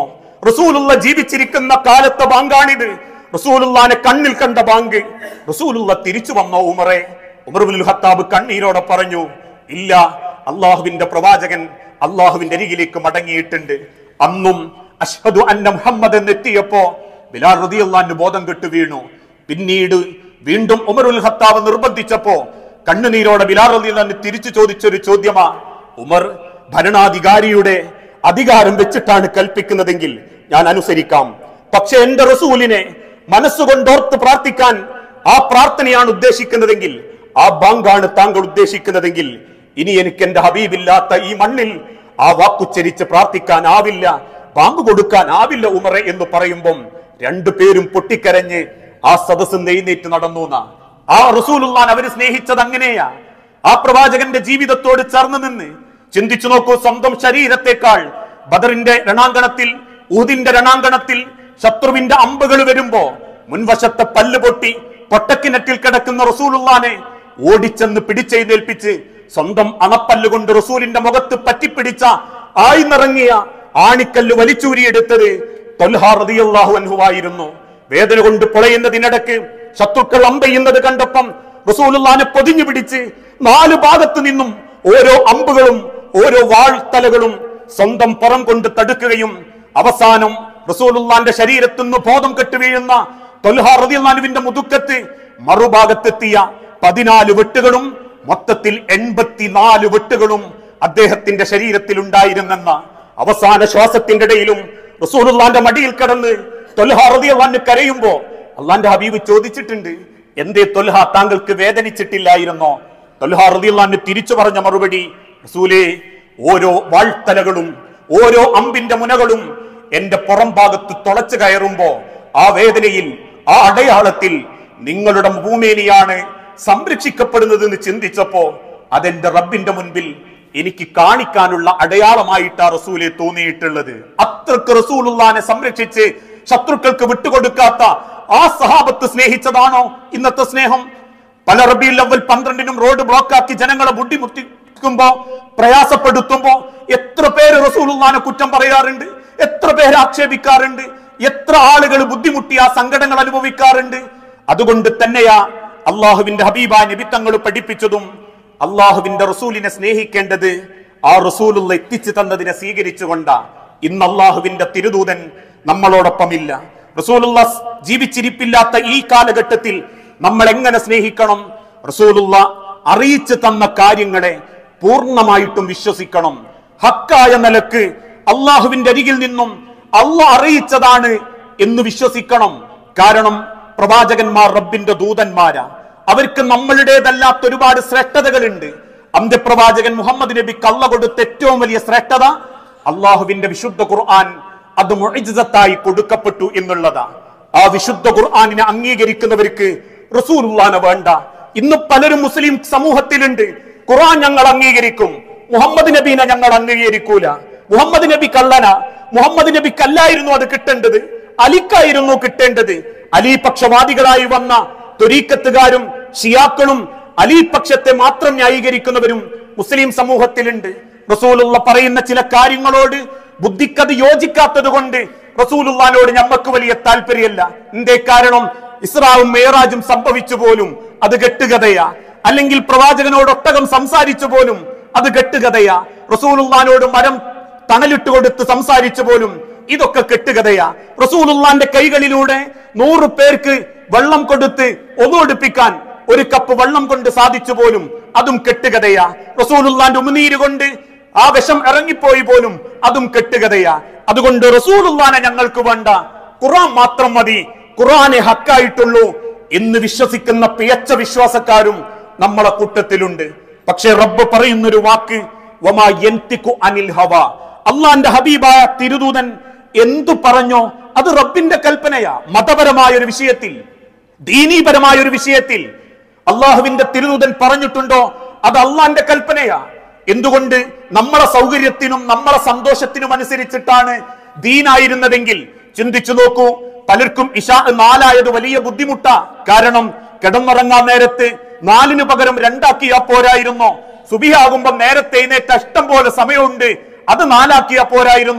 റസൂലുള്ള ജീവിച്ചിരിക്കുന്ന കാലത്തെ ബാങ്കാണിത് റസൂലുള്ളാനെ കണ്ണിൽ കണ്ട ബാങ്ക് റസൂലുള്ള തിരിച്ചു വന്നോ ഉമറെ ഉമർബുൽ ഹത്താബ് കണ്ണീരോടെ പറഞ്ഞു ഇല്ല അള്ളാഹുവിന്റെ പ്രവാചകൻ അള്ളാഹുവിന്റെ അരികിലേക്ക് മടങ്ങിയിട്ടുണ്ട് അന്നും അഷ്ഹദു അന്ന മുഹമ്മദ് എന്ന് എത്തിയപ്പോ ബിലാൽ റളിയല്ലാഹു ബോധം കെട്ടു വീണു പിന്നീട് വീണ്ടും ഉമറുൽ ഹത്താബ് നിർബന്ധിച്ചപ്പോ കണ്ണുനീരോടെ ബിലാൽ റളിയല്ലാഹു തിരിച്ചു ചോദിച്ചൊരു ചോദ്യമാ ഉമർ ഭരണാധികാരിയുടെ അധികാരം വെച്ചിട്ടാണ് കൽപ്പിക്കുന്നതെങ്കിൽ ഞാൻ അനുസരിക്കാം പക്ഷെ എന്റെ റസൂലിനെ മനസ്സുകൊണ്ടോർത്ത് പ്രാർത്ഥിക്കാൻ ആ പ്രാർത്ഥനയാണ് ഉദ്ദേശിക്കുന്നതെങ്കിൽ ആ ബാങ്കാണ് താങ്കൾ ഉദ്ദേശിക്കുന്നതെങ്കിൽ ഇനി എനിക്ക് എന്റെ ഹബീബില്ലാത്ത ഈ മണ്ണിൽ ആ വാക്കുച്ചരിച്ച് പ്രാർത്ഥിക്കാൻ ആവില്ല ബാങ്ക് കൊടുക്കാൻ ആവില്ല ഉമറെ എന്ന് പറയുമ്പം രണ്ടുപേരും പൊട്ടിക്കരഞ്ഞ് ആ സദസ്സ് നെയ്നേറ്റ് നടന്നു എന്നാ. ആ റസൂലുള്ളാൻ അവര് സ്നേഹിച്ചത് അങ്ങനെയാ ആ പ്രവാചകന്റെ ജീവിതത്തോട് ചേർന്ന് നിന്ന് ചിന്തിച്ചു നോക്കൂ സ്വന്തം ശരീരത്തെക്കാൾ ബദറിന്റെ രണാങ്കണത്തിൽ ഊതിന്റെ രണാങ്കണത്തിൽ ശത്രുവിന്റെ അമ്പുകൾ വരുമ്പോ മുൻവശത്തെ പല്ല് പൊട്ടി പൊട്ടക്കിണറ്റിൽ കിടക്കുന്ന റസൂലുള്ളാനെ ഓടിച്ചെന്ന് പിടിച്ചെഴുന്നേൽപ്പിച്ച് സ്വന്തം അണപ്പല്ല് കൊണ്ട് റസൂലിന്റെ മുഖത്ത് പറ്റിപ്പിടിച്ച ആയിന്നിറങ്ങിയ ആണിക്കല്ല് വലിച്ചൂരിയെടുത്തത് തൊൽഹാറിയാഹു അൻഹുവായിരുന്നു വേദന കൊണ്ട് പൊളയുന്നതിനിടക്ക് ശത്രുക്കൾ അമ്പെയ്യുന്നത് കണ്ടപ്പം റസൂലുള്ളാനെ പൊതിഞ്ഞു പിടിച്ച് നാല് ഭാഗത്തു നിന്നും ഓരോ അമ്പുകളും ഓരോ വാൾത്തലകളും സ്വന്തം പുറം കൊണ്ട് തടുക്കുകയും അവസാനം റസൂലുള്ളാന്റെ ശരീരത്തു നിന്ന് ബോധം കെട്ടു വീഴുന്ന തൊൽഹാറിയാനുവിന്റെ മുതുക്കത്ത് മറുഭാഗത്തെത്തിയ പതിനാല് വെട്ടുകളും മൊത്തത്തിൽ എൺപത്തിനാല് വെട്ടുകളും അദ്ദേഹത്തിന്റെ ശരീരത്തിൽ ഉണ്ടായിരുന്നെന്ന അവസാന ശ്വാസത്തിന്റെ ഇടയിലും റസൂലുള്ളാന്റെ മടിയിൽ കിടന്ന് തൊൽഹ റളിയല്ലാഹു കരയുമ്പോ അള്ളാന്റെ ഹബീബ് ചോദിച്ചിട്ടുണ്ട് എന്തേ തൊൽഹ താങ്കൾക്ക് വേദനിച്ചിട്ടില്ലായിരുന്നോ തൊൽഹ റളിയല്ലാഹു തിരിച്ചു പറഞ്ഞ മറുപടി റസൂലേ ഓരോ വാൾത്തലകളും ഓരോ അമ്പിന്റെ മുനകളും എന്റെ പുറം ഭാഗത്ത് തുളച്ചു കയറുമ്പോ ആ വേദനയിൽ ആ അടയാളത്തിൽ നിങ്ങളുടെ ഭൂമേനിയാണ് സംരക്ഷിക്കപ്പെടുന്നത് എന്ന് ചിന്തിച്ചപ്പോ അതെന്റെ റബ്ബിന്റെ മുൻപിൽ എനിക്ക് കാണിക്കാനുള്ള അടയാളമായിട്ടാ റസൂലെ തോന്നിയിട്ടുള്ളത് അത്രക്ക് റസൂലുള്ളാനെ സംരക്ഷിച്ച് ശത്രുക്കൾക്ക് വിട്ടുകൊടുക്കാത്ത ആ സഹാബത്ത് സ്നേഹിച്ചതാണോ ഇന്നത്തെ സ്നേഹം പല റബിയുൽ അവൽ പന്ത്രണ്ടിനും റോഡ് ബ്ലോക്കാക്കി ജനങ്ങളെ ബുദ്ധിമുട്ടിക്കുമ്പോ പ്രയാസപ്പെടുത്തുമ്പോ എത്ര പേര് റസൂലുള്ളാനെ കുറ്റം പറയാറുണ്ട് എത്ര പേര് ആക്ഷേപിക്കാറുണ്ട് എത്ര ആളുകൾ ബുദ്ധിമുട്ടി ആ സങ്കടങ്ങൾ അനുഭവിക്കാറുണ്ട് അതുകൊണ്ട് തന്നെയാ അള്ളാഹുവിന്റെ ഹബീബ നിബിത്തങ്ങൾ പഠിപ്പിച്ചതും അള്ളാഹുവിന്റെ റസൂലിനെ സ്നേഹിക്കേണ്ടത് ആ റസൂലുള്ള എത്തിച്ചു തന്നതിനെ സ്വീകരിച്ചുകൊണ്ടാ ഇന്ന് അള്ളാഹുവിന്റെ തിരുദൂതൻ നമ്മളോടൊപ്പമില്ല റസൂലുള്ള ജീവിച്ചിരിപ്പില്ലാത്ത ഈ കാലഘട്ടത്തിൽ നമ്മൾ എങ്ങനെ സ്നേഹിക്കണം റസൂലുള്ള അറിയിച്ചു തന്ന കാര്യങ്ങളെ പൂർണ്ണമായിട്ടും വിശ്വസിക്കണം ഹക്കായ നിലക്ക് അള്ളാഹുവിന്റെ അരികിൽ നിന്നും അള്ളാഹ് അറിയിച്ചതാണ് എന്ന് വിശ്വസിക്കണം കാരണം പ്രവാചകന്മാർ റബ്ബിന്റെ ദൂതന്മാരാ അവർക്ക് നമ്മളുടേതല്ലാത്ത ഒരുപാട് ശ്രേഷ്ഠതകളുണ്ട് അന്ത്യപ്രവാചകൻ മുഹമ്മദ് നബി കള്ള കൊടുത്ത ഏറ്റവും വലിയ ശ്രേഷ്ഠത അള്ളാഹുവിന്റെ വിശുദ്ധ ഖുർആൻ അത് മുഅ്ജിസത്തായി കൊടുക്കപ്പെട്ടു എന്നുള്ളതാ ആ വിശുദ്ധ ഖുർആനിനെ അംഗീകരിക്കുന്നവർക്ക് റസൂലുള്ളാനെ വേണ്ട ഇന്ന് പലരും മുസ്ലിം സമൂഹത്തിലുണ്ട് ഖുർആൻ ഞങ്ങൾ അംഗീകരിക്കും മുഹമ്മദ് നബീനെ ഞങ്ങൾ അംഗീകരിക്കൂല മുഹമ്മദ് നബി കള്ളന മുഹമ്മദ് നബിക്കല്ലായിരുന്നു അത് കിട്ടേണ്ടത് അലിക്കായിരുന്നു കിട്ടേണ്ടത് അലി പക്ഷവാദികളായി വന്ന തൊരീക്കത്തുകാരും ഷിയാക്കളും അലി പക്ഷത്തെ മാത്രം ന്യായീകരിക്കുന്നവരും മുസ്ലിം സമൂഹത്തിലുണ്ട് റസൂലുള്ള പറയുന്ന ചില കാര്യങ്ങളോട് ബുദ്ധിക്കത് യോജിക്കാത്തത് കൊണ്ട് റസൂലുള്ളാനോട് ഞമ്മക്ക് വലിയ താല്പര്യമല്ല എന്തേ കാരണം ഇസ്രാവും മേറാജും സംഭവിച്ചു പോലും അത് കെട്ടുകഥയാ അല്ലെങ്കിൽ പ്രവാചകനോട് ഒട്ടകം സംസാരിച്ചു പോലും അത് കെട്ടുകഥയാ റസൂലുള്ളാനോട് മരം തണലിട്ട് കൊടുത്ത് സംസാരിച്ചു പോലും ഇതൊക്കെ കെട്ടുകഥയാ റസൂലുള്ളാന്റെ കൈകളിലൂടെ നൂറ് പേർക്ക് വെള്ളം കൊടുത്ത് ഒന്നുകൊടുപ്പിക്കാൻ ഒരു കപ്പ് വെള്ളം കൊണ്ട് സാധിച്ചു പോലും അതും കെട്ടുകഥയാ റസൂലുള്ളാന്റെ ഉമിനീര് കൊണ്ട് ആ വിഷം ഇറങ്ങിപ്പോയി പോലും അതും കെട്ടുകഥയാ അതുകൊണ്ട് റസൂലുള്ളാനെ ഞങ്ങൾക്ക് വേണ്ട ഖുറാൻ മാത്രം മതി ഖുറാനെ ഹക്കായിട്ടുള്ളൂ എന്ന് വിശ്വസിക്കുന്ന പിയച്ച വിശ്വാസക്കാരും നമ്മളെ കൂട്ടത്തിലുണ്ട് പക്ഷെ റബ്ബ് പറയുന്നൊരു വാക്ക് വമാ യൻതിഖു അനിൽ ഹവ അള്ളാന്റെ ഹബീബായ തിരുദൂതൻ എന്തു പറഞ്ഞോ അത് റബ്ബിന്റെ കൽപ്പനയാ മതപരമായ ഒരു വിഷയത്തിൽ ദീനീപരമായ ഒരു വിഷയത്തിൽ അള്ളാഹുവിന്റെ തിരുദൂതൻ പറഞ്ഞിട്ടുണ്ടോ അത് അള്ളാന്റെ കൽപ്പനയാ എന്തുകൊണ്ട് നമ്മളെ സൗകര്യത്തിനും നമ്മളെ സന്തോഷത്തിനും അനുസരിച്ചിട്ടാണ് ദീനായിരുന്നതെങ്കിൽ ചിന്തിച്ചു നോക്കൂ പലർക്കും ഇഷാ നാലായത് വലിയ ബുദ്ധിമുട്ടാ കാരണം കിടന്നുറങ്ങാൻ നേരത്ത് നാലിന് പകരം രണ്ടാക്കിയാ പോരായിരുന്നോ സുബിയാകുമ്പോ നേരത്തെ എഴുന്നേറ്റ ഇഷ്ടം പോലെ സമയമുണ്ട് അത് നാലാക്കിയാ പോരായിരുന്നോ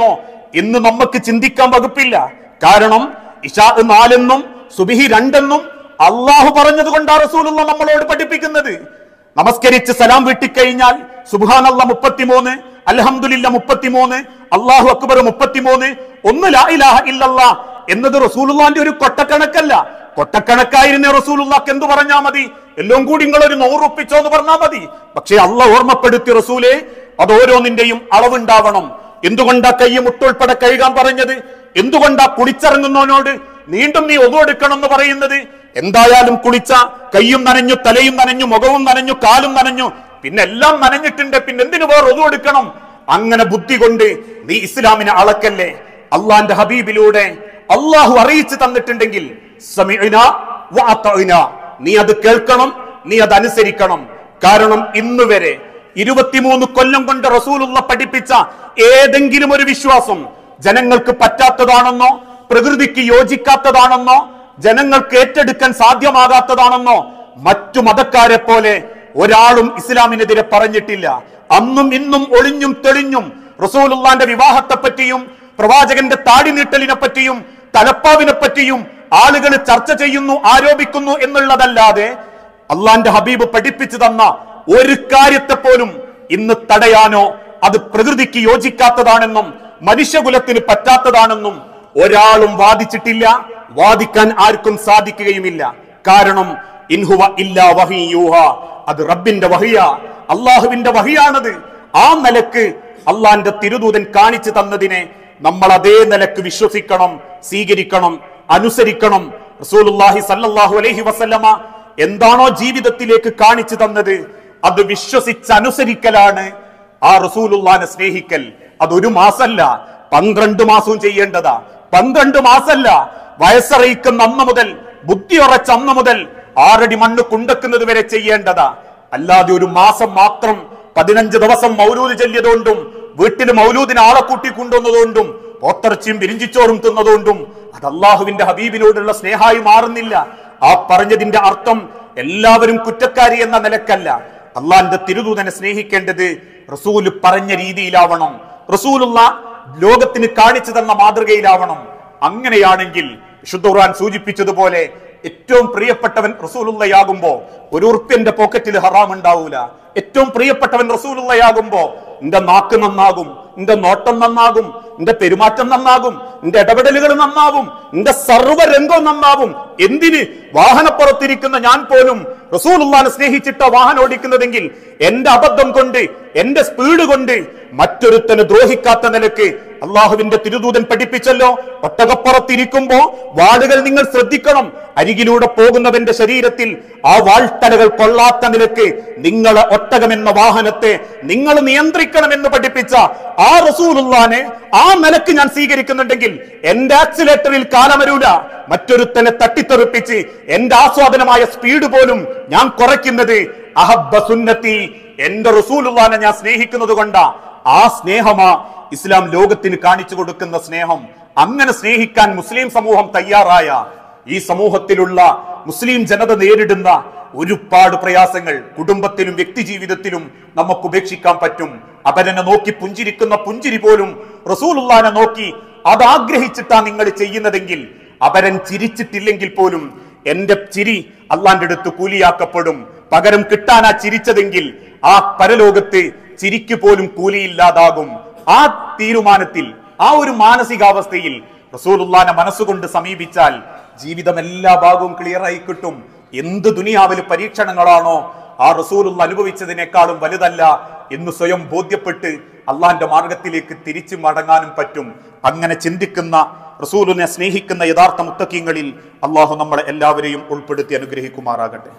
എന്ന് നമുക്ക് ചിന്തിക്കാൻ വകുപ്പില്ല കാരണം ഇഷാ നാലെന്നും സുബിഹി രണ്ടെന്നും അള്ളാഹു പറഞ്ഞത് കൊണ്ടാ റസൂലുള്ള നമ്മളോട് പഠിപ്പിക്കുന്നത് നമസ്കരിച്ച് സലാം വീട്ടിക്കഴിഞ്ഞാൽ സുബാനല്ല മുപ്പത്തിമൂന്ന് അൽഹംദുലില്ല മുപ്പത്തിമൂന്ന് അള്ളാഹു അക്ബർ മുപ്പത്തിമൂന്ന് ഒന്ന് ലാ ഇലാഹ ഇല്ലല്ലാ എന്നത് റസൂലുള്ളാന്റെ ഒരു കൊട്ടക്കണക്കല്ല കൊട്ടക്കണക്കായിരുന്ന റസൂലുള്ളാക്ക് എന്ത് പറഞ്ഞാ മതി എല്ലാം കൂടി നിങ്ങൾ ഒരു നൂറുപ്പിച്ചോ എന്ന് പറഞ്ഞാ മതി പക്ഷേ അള്ള ഓർമ്മപ്പെടുത്തി റസൂലെ അത് ഓരോന്നിന്റെയും അളവുണ്ടാവണം എന്തുകൊണ്ടാ കയ്യും മുട്ടുൾപ്പെടെ കഴുകാൻ പറഞ്ഞത് എന്തുകൊണ്ടാ കുളിച്ചിറങ്ങുന്നവനോട് വീണ്ടും നീ ഒതുവെടുക്കണം എന്ന് പറയുന്നത് എന്തായാലും കുളിച്ച കയ്യും നനഞ്ഞു തലയും നനഞ്ഞു മുഖവും നനഞ്ഞു കാലും നനഞ്ഞു പിന്നെ എല്ലാം നനഞ്ഞിട്ടുണ്ട് പിന്നെ എന്തിനു വേറെ ഒതുവെടുക്കണം അങ്ങനെ ബുദ്ധി കൊണ്ട് നീ ഇസ്ലാമിനെ അളക്കല്ലേ അള്ളാന്റെ ഹബീബിലൂടെ അള്ളാഹു അറിയിച്ചു തന്നിട്ടുണ്ടെങ്കിൽ സമിഅ്ന വഅതഅ്ന. നീ അത് കേൾക്കണം നീ അത് അനുസരിക്കണം കാരണം ഇന്ന് വരെ ഇരുപത്തിമൂന്ന് കൊല്ലം കൊണ്ട് റസൂലുള്ള പഠിപ്പിച്ച ഏതെങ്കിലും ഒരു വിശ്വാസം ജനങ്ങൾക്ക് പറ്റാത്തതാണെന്നോ പ്രകൃതിക്ക് യോജിക്കാത്തതാണെന്നോ ജനങ്ങൾക്ക് ഏറ്റെടുക്കാൻ സാധ്യമാകാത്തതാണെന്നോ മറ്റു മതക്കാരെ പോലെ ഒരാളും ഇസ്ലാമിനെതിരെ പറഞ്ഞിട്ടില്ല അന്നും ഇന്നും ഒളിഞ്ഞും തെളിഞ്ഞും റസൂലുള്ളാന്റെ വിവാഹത്തെ പറ്റിയും പ്രവാചകന്റെ താടി നീട്ടലിനെ പറ്റിയും തലപ്പാവിനെ പറ്റിയും ആളുകൾ ചർച്ച ചെയ്യുന്നു ആരോപിക്കുന്നു എന്നുള്ളതല്ലാതെ അള്ളാന്റെ ഹബീബ് പഠിപ്പിച്ചു തന്ന ഒരു കാര്യത്തെ പോലും ഇന്ന് തടയാനോ അത് പ്രകൃതിക്ക് യോജിക്കാത്തതാണെന്നും മനുഷ്യകുലത്തിന് പറ്റാത്തതാണെന്നും ഒരാളും വാദിച്ചിട്ടില്ല വാദിക്കാൻ ആർക്കും സാധിക്കുകയുമില്ല കാരണം ഇൻഹുവ ഇല്ലാ വഹി യൂഹ അത് റബ്ബിന്റെ വഹിയ അള്ളാഹുവിന്റെ വഹിയാണത് ആ നിലക്ക് അള്ളാന്റെ തിരുദൂതൻ കാണിച്ചു തന്നതിനെ നമ്മൾ അതേ നിലക്ക് വിശ്വസിക്കണം സ്വീകരിക്കണം അനുസരിക്കണം റസൂലുള്ളാഹി സല്ലല്ലാഹു അലൈഹി വസല്ലമ എന്താണോ ജീവിതത്തിലേക്ക് കാണിച്ചു തന്നത് അത് വിശ്വസിച്ച് അനുസരിക്കലാണ് ആ റസൂലുള്ളാനെ സ്നേഹിക്കൽ അതൊരു മാസല്ല പന്ത്രണ്ട് മാസവും ചെയ്യേണ്ടതാ പന്ത്രണ്ട് മാസല്ല വയസ്സറിയിക്കുന്ന അന്ന് മുതൽ ബുദ്ധി ഉറച്ച അന്ന് മുതൽ ആറടി മണ്ണ് കുണ്ടക്കുന്നത് വരെ ചെയ്യേണ്ടതാ അല്ലാതെ ഒരു മാസം മാത്രം പതിനഞ്ച് ദിവസം മൗലൂദ് ചൊല്ലിയതുകൊണ്ടും വീട്ടിൽ മൗലൂദിന് ആളെ കൂട്ടി കൊണ്ടുവന്നതുകൊണ്ടും പോത്തിറച്ചിയും പിരിഞ്ചിച്ചോറും തിന്നതുകൊണ്ടും അത് അള്ളാഹുവിന്റെ ഹബീബിനോടുള്ള സ്നേഹമായി മാറുന്നില്ല ആ പറഞ്ഞതിന്റെ അർത്ഥം എല്ലാവരും കുറ്റക്കാരി എന്ന നിലക്കല്ല അള്ളാന്റെ തിരുദൂതനെ സ്നേഹിക്കേണ്ടത് റസൂല് പറഞ്ഞ രീതിയിലാവണം റസൂലുള്ള ലോകത്തിന് കാണിച്ചു തന്ന മാതൃകയിലാവണം അങ്ങനെയാണെങ്കിൽ വിശുദ്ധ ഖുർആൻ സൂചിപ്പിച്ചതുപോലെ ഏറ്റവും പ്രിയപ്പെട്ടവൻ റസൂലുള്ളയാകുമ്പോ ഒരു ഉറുപ്പ്യന്റെ പോക്കറ്റിൽ ഹറാം ഉണ്ടാവൂല ഏറ്റവും പ്രിയപ്പെട്ടവൻ റസൂലുള്ളയാകുമ്പോ നിന്റെ നാക്ക് നന്നാകും നിന്റെ നോട്ടം നന്നാകും നിന്റെ പെരുമാറ്റം നന്നാകും നിന്റെ ഇടപെടലുകൾ നന്നാവും നിന്റെ സർവ്വരംഗം നന്നാവും എന്തിന് വാഹനപ്പുറത്തിരിക്കുന്ന ഞാൻ പോലും റസൂലുള്ളാനെ സ്നേഹിച്ചിട്ട വാഹനം ഓടിക്കുന്നതെങ്കിൽ എന്റെ അബദ്ധം കൊണ്ട് എന്റെ സ്പീഡ് കൊണ്ട് മറ്റൊരുത്തന് ദ്രോഹിക്കാത്ത നിലക്ക് അള്ളാഹുവിന്റെ തിരുദൂതൻ പഠിപ്പിച്ചല്ലോ ഒട്ടകപ്പുറത്തിരിക്കുമ്പോ വാളുകൾ നിങ്ങൾ ശ്രദ്ധിക്കണം അരികിലൂടെ പോകുന്നവന്റെ ശരീരത്തിൽ ആ വാൾത്തലകൾ കൊള്ളാത്ത നിലക്ക് നിങ്ങളെ ഒട്ടകമെന്ന വാഹനത്തെ നിങ്ങൾ നിയന്ത്രിക്കണമെന്ന് പഠിപ്പിച്ച ആ റസൂലുള്ളാനെ ആ നിലക്ക് ഞാൻ സ്വീകരിക്കുന്നുണ്ടെങ്കിൽ എന്റെ ആക്സിലേറ്ററിൽ കാലമരൂല മറ്റൊരുത്തനെ തട്ടിത്തെറിപ്പിച്ച് എന്റെ ആസ്വാദനമായ സ്പീഡ് പോലും ഞാൻ കുറയ്ക്കുന്നത് അഹബ്ബ സുന്നത്തി എന്റെ റസൂലുള്ളാനെ ഞാൻ സ്നേഹിക്കുന്നത് കൊണ്ടാ ആ സ്നേഹമാ ഇസ്ലാം ലോകത്തിന് കാണിച്ചു കൊടുക്കുന്ന സ്നേഹം അങ്ങനെ സ്നേഹിക്കാൻ മുസ്ലിം സമൂഹം തയ്യാറായ ഈ സമൂഹത്തിലുള്ള മുസ്ലിം ജനത നേരിടുന്ന ഒരുപാട് പ്രയാസങ്ങൾ കുടുംബത്തിലും വ്യക്തി ജീവിതത്തിലും നമുക്ക് ഉപേക്ഷിക്കാൻ പറ്റും അവരനെ നോക്കി പുഞ്ചിരിക്കുന്ന പുഞ്ചിരി പോലും റസൂലുള്ളാനെ നോക്കി അത് ആഗ്രഹിച്ചിട്ടാ നിങ്ങൾ ചെയ്യുന്നതെങ്കിൽ അവരൻ ചിരിച്ചിട്ടില്ലെങ്കിൽ പോലും എന്റെ ചിരി അള്ളാന്റെ അടുത്ത് കൂലിയാക്കപ്പെടും പകരം കിട്ടാനാ ചിരിച്ചതെങ്കിൽ ആ പരലോകത്ത് ചിരിക്ക് പോലും കൂലിയില്ലാതാകും ആ തീരുമാനത്തിൽ ആ ഒരു മാനസികാവസ്ഥയിൽ റസൂലുള്ളാനെ മനസ്സുകൊണ്ട് സമീപിച്ചാൽ ജീവിതം എല്ലാ ഭാഗവും ക്ലിയർ ആയി കിട്ടും എന്ത് ദുനിയാവിൽ പരീക്ഷണങ്ങളാണോ ആ റസൂലുള്ള അനുഭവിച്ചതിനേക്കാളും വലുതല്ല എന്ന് സ്വയം ബോധ്യപ്പെട്ട് അള്ളാന്റെ മാർഗത്തിലേക്ക് തിരിച്ചു മടങ്ങാനും പറ്റും അങ്ങനെ ചിന്തിക്കുന്ന റസൂലിനെ സ്നേഹിക്കുന്ന യഥാർത്ഥ മുത്തക്കീങ്ങളിൽ അള്ളാഹു നമ്മളെ എല്ലാവരെയും ഉൾപ്പെടുത്തി അനുഗ്രഹിക്കുമാറാകട്ടെ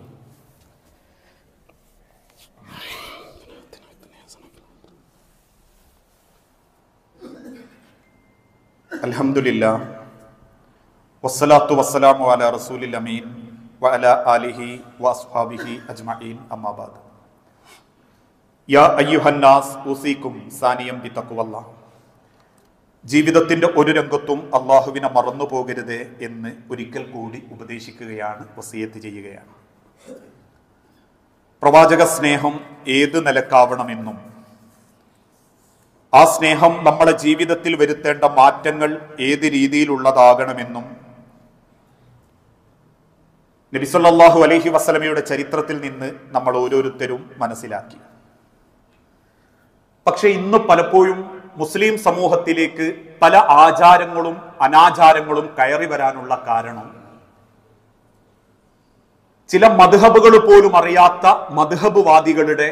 അൽഹംദുലില്ലാ വസ്സലാത്തു വസ്സലാമു അല റസൂലിൽ അമീൻ വഅല ആലിഹി വഅസ്ഹാബിഹി അജ്മഈൻ അമ്മാ ബാദ് യാ അയ്യുഹന്നാസ് ഉസീക്കും സാനിയം ബി തഖ്വല്ലാ ജീവിതത്തിന്റെ ഒരു രംഗത്തും അള്ളാഹുവിനെ മറന്നു പോകരുത് എന്ന് ഒരിക്കൽ കൂടി ഉപദേശിക്കുകയാണ് വസീയത്ത് ചെയ്യുകയാണ് പ്രവാചക സ്നേഹം ഏത് നിലക്കാവണമെന്നും ആ സ്നേഹം നമ്മളെ ജീവിതത്തിൽ വരുത്തേണ്ട മാറ്റങ്ങൾ ഏത് രീതിയിലുള്ളതാകണമെന്നും നബിസല്ലാഹു അലൈഹി വസലമയുടെ ചരിത്രത്തിൽ നിന്ന് നമ്മൾ ഓരോരുത്തരും മനസ്സിലാക്കി പക്ഷെ ഇന്ന് പലപ്പോഴും മുസ്ലിം സമൂഹത്തിലേക്ക് പല ആചാരങ്ങളും അനാചാരങ്ങളും കയറി വരാനുള്ള കാരണം ചില മധുഹബുകൾ പോലും അറിയാത്ത മധുഹബ് വാദികളുടെ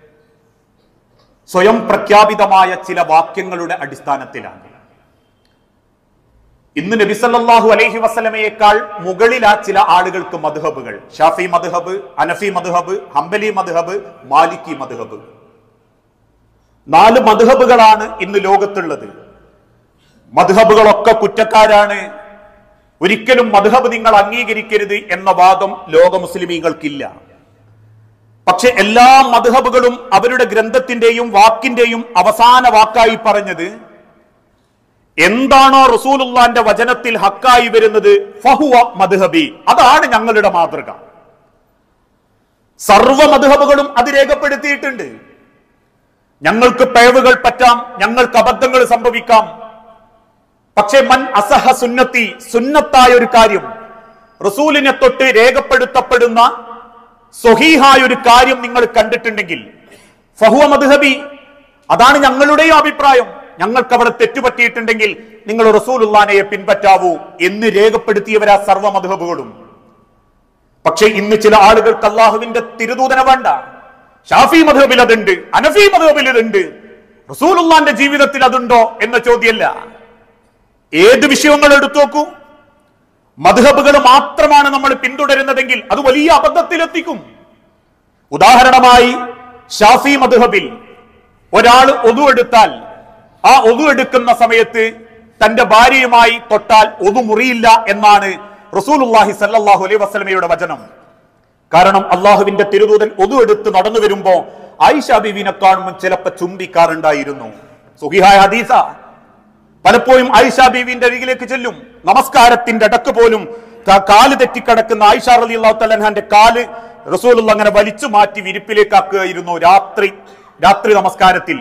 സ്വയം പ്രഖ്യാപിതമായ ചില വാക്യങ്ങളുടെ അടിസ്ഥാനത്തിലാണ് ഇന്ന് നബിസല്ലാഹു അലൈഹി വസലമയേക്കാൾ മുകളിലാ ചില ആളുകൾക്ക് മധുഹബുകൾ ഷാഫി മധുഹബ് അനഫി മധുഹബ് ഹംബലി മധുഹബ് മാലിക്കി മധുഹബ് നാല് മധുഹബുകളാണ് ഇന്ന് ലോകത്തുള്ളത് മധുഹബുകളൊക്കെ കുറ്റക്കാരാണ് ഒരിക്കലും മധുഹബ് നിങ്ങൾ അംഗീകരിക്കരുത് എന്ന വാദം ലോക മുസ്ലിമീങ്ങൾക്കില്ല പക്ഷെ എല്ലാ മധുഹബുകളും അവരുടെ ഗ്രന്ഥത്തിന്റെയും വാക്കിന്റെയും അവസാന വാക്കായി പറഞ്ഞത് എന്താണോ റസൂലുള്ളാന്റെ വചനത്തിൽ ഹക്കായി വരുന്നത് ഫഹുവ മധുഹബി അതാണ് ഞങ്ങളുടെ മാതൃക സർവ മധുഹബുകളും അത് രേഖപ്പെടുത്തിയിട്ടുണ്ട് ഞങ്ങൾക്ക് പിഴവുകൾ പറ്റാം ഞങ്ങൾക്ക് അബദ്ധങ്ങൾ സംഭവിക്കാം പക്ഷേ മൻ അസഹ സുന്നത്തി സുന്നത്തായ ഒരു കാര്യം റസൂലിനെ തൊട്ട് രേഖപ്പെടുത്തപ്പെടുന്ന സ്വഹീഹായ ഒരു കാര്യം നിങ്ങൾ കണ്ടിട്ടുണ്ടെങ്കിൽ ഫഹുവ മദ്ഹബി അതാണ് ഞങ്ങളുടെയും അഭിപ്രായം ഞങ്ങൾക്ക് അവിടെ തെറ്റുപറ്റിയിട്ടുണ്ടെങ്കിൽ നിങ്ങൾ റസൂലുള്ളാനയെ പിൻപറ്റാവൂ എന്ന് രേഖപ്പെടുത്തിയവരാ സർവ്വ മധുഹബുകളും പക്ഷേ ഇന്ന് ചില ആളുകൾക്ക് അള്ളാഹുവിന്റെ തിരുദൂതന വേണ്ട ഷാഫി മധുബിൽ അതുണ്ട് അനഫി മധുബിൽ അതുണ്ട് റസൂലുള്ളാന്റെ ജീവിതത്തിൽ അതുണ്ടോ എന്ന ചോദ്യമല്ല ഏത് വിഷയങ്ങൾ എടുത്തു നോക്കൂ മധുഹബുകൾ മാത്രമാണ് നമ്മൾ പിന്തുടരുന്നതെങ്കിൽ അത് വലിയ അബദ്ധത്തിലെത്തിക്കും ഉദാഹരണമായി ഷാഫി മധുഹബിൽ ഒരാൾ ഒതു എടുത്താൽ ആ ഒതു എടുക്കുന്ന സമയത്ത് തന്റെ ഭാര്യയുമായി തൊട്ടാൽ ഒതു മുറിയില്ല എന്നാണ് റസൂലുള്ളാഹി സല്ലല്ലാഹു അലൈഹി വസല്ലമയുടെ വചനം കാരണം അള്ളാഹുവിന്റെ തിരുദൂതൻ ഒതു എടുത്ത് നടന്നു വരുമ്പോ ആയിഷ ബീവിനെ കാണുമ്പോൾ ചിലപ്പോ ചുംബിക്കാറുണ്ടായിരുന്നു സുഹിഹായ ഹദീസ പലപ്പോഴും ആയിഷ ബീവിന്റെ അരികിലേക്ക് ചെല്ലും നമസ്കാരത്തിന്റെ ഇടക്ക് പോലും ക- കാല് തെറ്റിക്കിടക്കുന്ന ആയിഷ റലി അള്ളാഹു തലഹാന്റെ കാല് റസൂൽ അങ്ങനെ വലിച്ചു മാറ്റി വിരിപ്പിലേക്കാക്കുകയായിരുന്നു രാത്രി രാത്രി നമസ്കാരത്തിൽ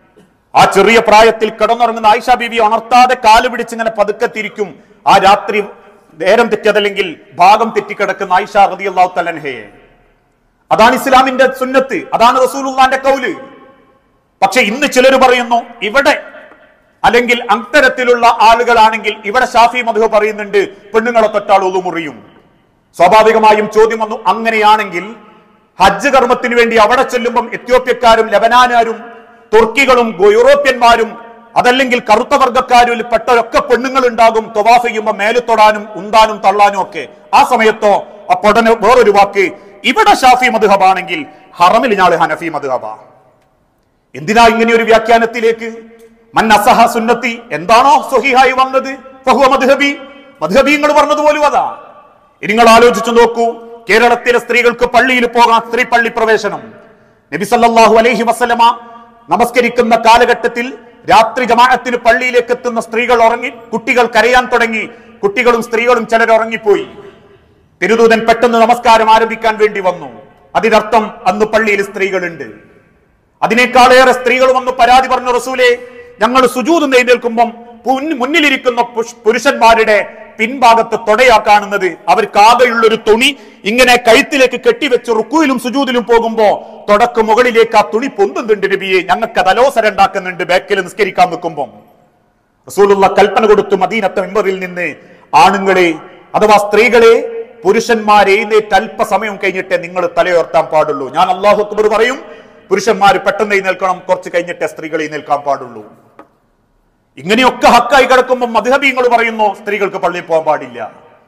ആ ചെറിയ പ്രായത്തിൽ കിടന്നുറങ്ങുന്ന ആയിഷ ബീവി ഉണർത്താതെ കാല് പിടിച്ച് ഇങ്ങനെ പതുക്കെ തിരിക്കും ആ രാത്രി നേരം തെറ്റതല്ലെങ്കിൽ ഭാഗം തെറ്റിക്കിടക്കുന്ന ആയിഷ റതി അള്ളാഹു തലൻഹയെ അതാണ് ഇസ്ലാമിന്റെ സുന്നത്ത് അതാണ് റസൂലുള്ളാന്റെ കൗല് പക്ഷെ ഇന്ന് ചിലർ പറയുന്നു ഇവിടെ അല്ലെങ്കിൽ അത്തരത്തിലുള്ള ആളുകളാണെങ്കിൽ ഇവിടെ ഷാഫി മധു പറയുന്നുണ്ട് പെണ്ണുങ്ങളെ തൊട്ടാൾ ഒതുമുറിയും സ്വാഭാവികമായും ചോദ്യം വന്നു അങ്ങനെയാണെങ്കിൽ ഹജ്ജ് കർമ്മത്തിന് വേണ്ടി അവിടെ ചെല്ലുമ്പം എത്യോപ്യക്കാരും ലബനാനാരും തുർക്കികളും ഗോ- യൂറോപ്യന്മാരും അതല്ലെങ്കിൽ കറുത്ത വർഗക്കാരിൽ പെട്ടൊക്കെ പെണ്ണുങ്ങൾ ഉണ്ടാകും തൊവാഫ് ചെയ്യുമ്പോൾ മേല് തൊടാനും ഉന്താനും തള്ളാനും ഒക്കെ ആ സമയത്തോ അപ്പൊടനെ വേറൊരു വാക്ക് ഇവിടെ ഷാഫി മധുഹബാണെങ്കിൽ ഹറമിൽ ഞാള് ഹനഫി മധുഹബാ എന്തിനാ ഇങ്ങനെ ഒരു വ്യാഖ്യാനത്തിലേക്ക് മൻ അസഹ സുന്നത്തി എന്താണോ സ്വഹിഹായി വന്നത് ഫഹുവ മദ്ഹബി മദ്ഹബി നിങ്ങൾ പറഞ്ഞതുപോലും അതാ ഇനി നിങ്ങൾ ആലോചിച്ചു നോക്കൂ കേരളത്തിലെ സ്ത്രീകൾക്ക് പള്ളിയിൽ പോകാൻ സ്ത്രീ പള്ളി പ്രവേശനം നബി സല്ലല്ലാഹു അലൈഹി വസല്ലമ നമസ്കരിക്കുന്ന കാലഘട്ടത്തിൽ രാത്രി ജമാഅത്തിന് പള്ളിയിലേക്ക് എത്തുന്ന സ്ത്രീകൾ ഉറങ്ങി കുട്ടികൾ കരയാൻ തുടങ്ങി കുട്ടികളും സ്ത്രീകളും ചിലർ ഉറങ്ങിപ്പോയി തിരുദൂതൻ പെട്ടെന്ന് നമസ്കാരം ആരംഭിക്കാൻ വേണ്ടി വന്നു അതിനർത്ഥം അന്ന് പള്ളിയിൽ സ്ത്രീകളുണ്ട് അതിനേക്കാളേറെ സ്ത്രീകൾ വന്ന് പരാതി പറഞ്ഞു റസൂലെ ഞങ്ങൾ സുജൂത് എഴുന്നേൽക്കുമ്പം പുൻ- മുന്നിലിരിക്കുന്ന പുഷ്- പുരുഷന്മാരുടെ പിൻഭാഗത്ത് തൊടയാ കാണുന്നത് അവർക്ക് ആകെയുള്ള ഒരു തുണി ഇങ്ങനെ കഴുത്തിലേക്ക് കെട്ടിവെച്ച് റുക്കുവിലും സുജൂതിലും പോകുമ്പോ തുടക്ക് മുകളിലേക്ക് ആ തുണി പൊന്തുന്നുണ്ട് നബിയെ ഞങ്ങൾക്ക് തലോസരം ഉണ്ടാക്കുന്നുണ്ട് ബാക്കിൽ നിസ്കരിക്കാൻ നിൽക്കുമ്പം റസൂലുള്ള കൽപ്പന കൊടുത്തു മദീനത്തെ മെമ്പറിൽ നിന്ന് ആണുങ്ങളെ അഥവാ സ്ത്രീകളെ പുരുഷന്മാർ എഴുന്നേറ്റ് അല്പസമയം കഴിഞ്ഞിട്ടേ നിങ്ങൾ തലയുയർത്താൻ പാടുള്ളൂ ഞാൻ അള്ളാഹു അക്ബർ പറയും പുരുഷന്മാർ പെട്ടെന്ന് എഴുന്നേൽക്കണം കുറച്ച് കഴിഞ്ഞിട്ടേ സ്ത്രീകൾ എഴുന്നേൽക്കാൻ പാടുള്ളൂ ഇങ്ങനെയൊക്കെ ഹക്കായി കിടക്കുമ്പോൾ മധുഹബീങ്ങൾ പറയുന്നു സ്ത്രീകൾക്ക് പള്ളിയിൽ പോകാൻ പാടില്ല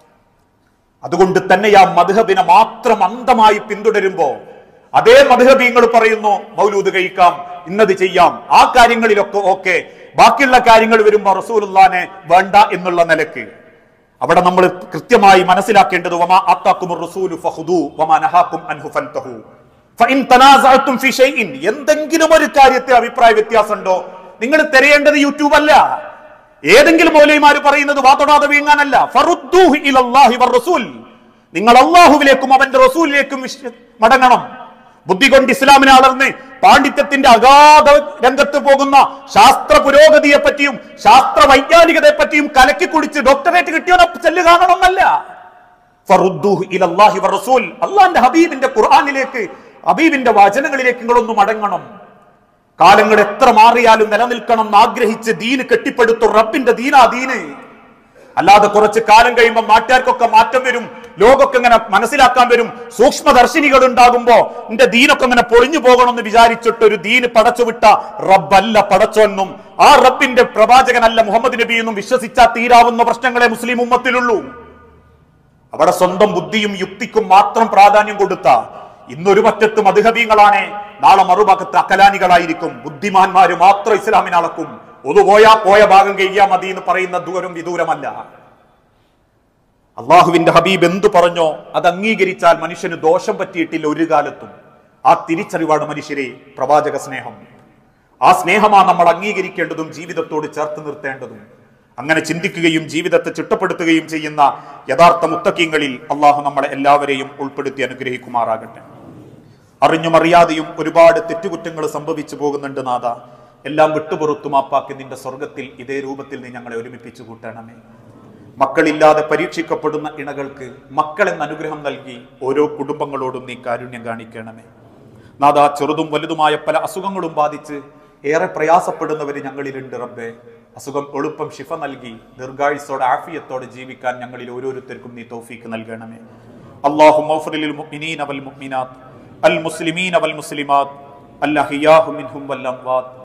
അതുകൊണ്ട് തന്നെ ആ മധുഹബിനെ മാത്രം അന്ധമായി പിന്തുടരുമ്പോ അതേ മധുഹബീങ്ങൾ പറയുന്നു മൗലൂദ് കഴിക്കാം ഇന്നത് ചെയ്യാം ആ കാര്യങ്ങളിലൊക്കെ ഓക്കെ ബാക്കിയുള്ള കാര്യങ്ങൾ വരുമ്പോ റസൂലുള്ളാനെ വേണ്ട എന്നുള്ള നിലക്ക് അവിടെ നമ്മൾ കൃത്യമായി മനസ്സിലാക്കേണ്ടത് വമാ ആത്താക്കുമുർ റസൂലു ഫഖുദു വമാ നഹാക്കും അൻഹു ഫൻതഹു ഫഇൻ തനാസഅതും ഫി ഷൈഇൻ എന്തെങ്കിലും ഒരു കാര്യത്തിൽ അഭിപ്രായ വ്യത്യാസമുണ്ടോ നിങ്ങൾ തിരയേണ്ടത് യൂട്യൂബ് അല്ല ഏതെങ്കിലും മൗലൈമാര് പറയുന്നത് വാതൊടാതെ വീങ്ങാനല്ല ഫറുദ്ദൂഹു ഇലല്ലാഹി വറസൂൽ നിങ്ങൾ അള്ളാഹുവിലേക്കും അവന്റെ റസൂലിലേക്കും വിശ്വ- മടങ്ങണം ബുദ്ധി കൊണ്ട് ഇസ്ലാമിനെ അളർന്ന് പാണ്ഡിത്യത്തിന്റെ അഗാധ രംഗത്ത് പോകുന്ന ശാസ്ത്ര പുരോഗതിയെ പറ്റിയും ശാസ്ത്ര വൈജ്ഞാനികതയെ പറ്റിയും കലക്കി കുടിച്ച് ഡോക്ടറേറ്റ് കിട്ടിയവനെ ചെല്ല് കാണണമെന്നല്ല ഫറുദ്ദൂഹ് ഇലല്ലാഹി വറസൂൽ അള്ളാന്റെ ഹബീബിന്റെ ഖുർആനിലേക്ക് ഹബീബിന്റെ വചനങ്ങളിലേക്ക് നിങ്ങളൊന്ന് മടങ്ങണം കാലങ്ങൾ എത്ര മാറിയാലും നിലനിൽക്കണം എന്ന് ആഗ്രഹിച്ച് ദീന് കെട്ടിപ്പടുത്തു റബ്ബിന്റെ ദീനാ ദീന് അല്ലാതെ കുറച്ച് കാലം കഴിയുമ്പോൾ നാട്ടുകാർക്കൊക്കെ മാറ്റം വരും ലോകമൊക്കെ ഇങ്ങനെ മനസ്സിലാക്കാൻ വരും സൂക്ഷ്മദർശിനികൾ ഉണ്ടാകുമ്പോ എന്റെ ദീനൊക്കെ ഇങ്ങനെ പൊളിഞ്ഞു പോകണമെന്ന് വിചാരിച്ചിട്ട് ഒരു ദീന് പടച്ചുവിട്ട റബ്ബല്ല പടച്ചോന്നും ആ റബ്ബിന്റെ പ്രവാചകനല്ല മുഹമ്മദ് നബി എന്നും വിശ്വസിച്ചാൽ തീരാവുന്ന പ്രശ്നങ്ങളെ മുസ്ലിം ഉമ്മത്തിലുള്ളൂ അവിടെ സ്വന്തം ബുദ്ധിയും യുക്തിക്കും മാത്രം പ്രാധാന്യം കൊടുത്ത ഇന്നൊരു പറ്റത്ത് മധുഹബീങ്ങളാണ് നാളെ മറുഭാഗത്ത് അക്കലാനികളായിരിക്കും ബുദ്ധിമാന്മാര് മാത്രം ഇസ്ലാമിനെ അളക്കും ഒന്ന് പോയാ പോയ ഭാഗം കഴിയാ മതി എന്ന് പറയുന്ന ദൂരം വിദൂരമല്ല അള്ളാഹുവിന്റെ ഹബീബ് എന്തു പറഞ്ഞോ അത് അംഗീകരിച്ചാൽ മനുഷ്യന് ദോഷം പറ്റിയിട്ടില്ല ഒരു കാലത്തും ആ തിരിച്ചറിവാണ് മനുഷ്യരെ പ്രവാചക സ്നേഹം ആ സ്നേഹമാണ് നമ്മൾ അംഗീകരിക്കേണ്ടതും ജീവിതത്തോട് ചേർത്ത് നിർത്തേണ്ടതും അങ്ങനെ ചിന്തിക്കുകയും ജീവിതത്തെ ചിട്ടപ്പെടുത്തുകയും ചെയ്യുന്ന യഥാർത്ഥ മുത്തക്കീങ്ങളിൽ അള്ളാഹു നമ്മളെ എല്ലാവരെയും ഉൾപ്പെടുത്തി അനുഗ്രഹിക്കുമാറാകട്ടെ അറിഞ്ഞും അറിയാതെയും ഒരുപാട് തെറ്റുകുറ്റങ്ങൾ സംഭവിച്ചു പോകുന്നുണ്ട് നാഥ എല്ലാം വിട്ടുപുറത്തു മാപ്പാക്കി നിന്റെ സ്വർഗത്തിൽ ഇതേ രൂപത്തിൽ നീ ഞങ്ങളെ ഒരുമിപ്പിച്ചു കൂട്ടണമേ മക്കളില്ലാതെ പരീക്ഷിക്കപ്പെടുന്ന ഇണകൾക്ക് മക്കളെന്ന അനുഗ്രഹം നൽകി ഓരോ കുടുംബങ്ങളോടും നീ കാരുണ്യം കാണിക്കണമേ നാഥ ചെറുതും വലുതുമായ പല അസുഖങ്ങളും ബാധിച്ച് ഏറെ പ്രയാസപ്പെടുന്നവര് ഞങ്ങളിലുണ്ട് റബ്ബേ അസുഖം എളുപ്പം ശിഫ നൽകി ദീർഘായുസോടെ ആഫിയത്തോടെ ജീവിക്കാൻ ഞങ്ങളിൽ ഓരോരുത്തർക്കും നീ തൗഫീക്ക് നൽകണമേ അള്ളാഹു മൗഫറിൽ മുഅ്മിനീന വൽ മുഅ്മിനാത്ത് അൽ മുസ്ലിമീന വൽ മുസ്ലിമാത്ത് അൽ അഹിയാഹു മിൻഹും വൽ അംവാത്ത്